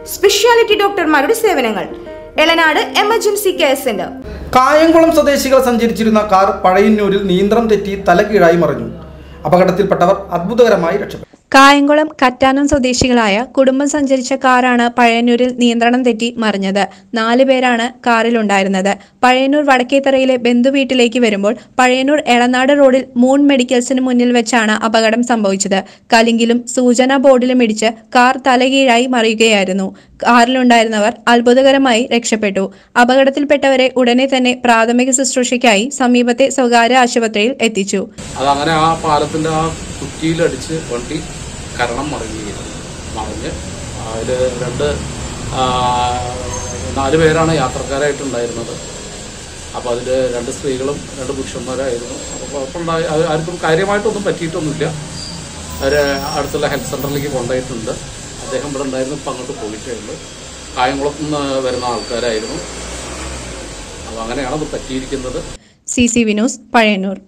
speciality ഡോക്ടർമാരുടെ സേവനങ്ങൾ Elanad emergency care centre Kayamkulam സ്വദേശികൾ സഞ്ചരിച്ചിരുന്ന കാർ പഴയന്നൂരിൽ നിയന്ത്രണം തെറ്റി തലകീഴായി മറിഞ്ഞു അപകടത്തിൽപ്പെട്ടവർ അത്ഭുതകരമായി രക്ഷപ്പെട്ടു കായംകുളം കറ്റാനം സ്വദേശികളായ കുടുംബം സഞ്ചരിച്ച കാറാണ് പഴയന്നൂരിൽ നിയന്ത്രണം തെറ്റി മറിഞ്ഞത് നാല് പേരാണ് കാറിലുണ്ടായിരുന്നത് പഴയന്നൂർ വടക്കേത്തറയിലെ ബന്ധുവീട്ടിലേക്ക് വരുമ്പോൾ പഴയന്നൂർ എളനാട് റോഡിൽ മൂൺ മെഡിക്കൽസിന് മുന്നിൽ വെച്ചാണ് അപകടം സംഭവിച്ചത് കലിങ്കിലും സൂചനാ ബോർഡിലും ഇടിച്ച് കാർ തലകീഴായി മറിയുകയായിരുന്നു കാറിലുണ്ടായിരുന്നവർ അത്ഭുതകരമായി രക്ഷപ്പെട്ടു അപകടത്തിൽപ്പെട്ടവരെ ഉടനെ തന്നെ പ്രാഥമിക ശുശ്രൂഷയ്ക്കായി സമീപത്തെ സ്വകാര്യ ആശുപത്രിയിൽ എത്തിച്ചു അതങ്ങനെ ആ പാലത്തിൻ്റെ ആ കുറ്റിയിലടിച്ച് വണ്ടി കരണം മറിഞ്ഞിരുന്നു മറിഞ്ഞ് അതിൽ രണ്ട് ആ, നാല് പേരാണ് യാത്രക്കാരായിട്ടുണ്ടായിരുന്നത് അപ്പോൾ അതിൽ രണ്ട് സ്ത്രീകളും രണ്ട് പുരുഷന്മാരായിരുന്നു അപ്പോൾ കുഴപ്പമുണ്ടായി അത് ആർക്കും കാര്യമായിട്ടൊന്നും പറ്റിയിട്ടൊന്നുമില്ല അവർ അടുത്തുള്ള ഹെൽത്ത് സെൻ്ററിലേക്ക് കൊണ്ടുപോയിട്ടുണ്ട് അദ്ദേഹം ഇവിടെ ഉണ്ടായിരുന്നു ഇപ്പം അങ്ങോട്ട് പോയിട്ടേ ഉള്ളൂ കായംകുളത്ത് നിന്ന് വരുന്ന ആൾക്കാരായിരുന്നു അപ്പോൾ അങ്ങനെയാണ് അത് പറ്റിയിരിക്കുന്നത് സി സി വിനോസ് പഴയന്നൂർ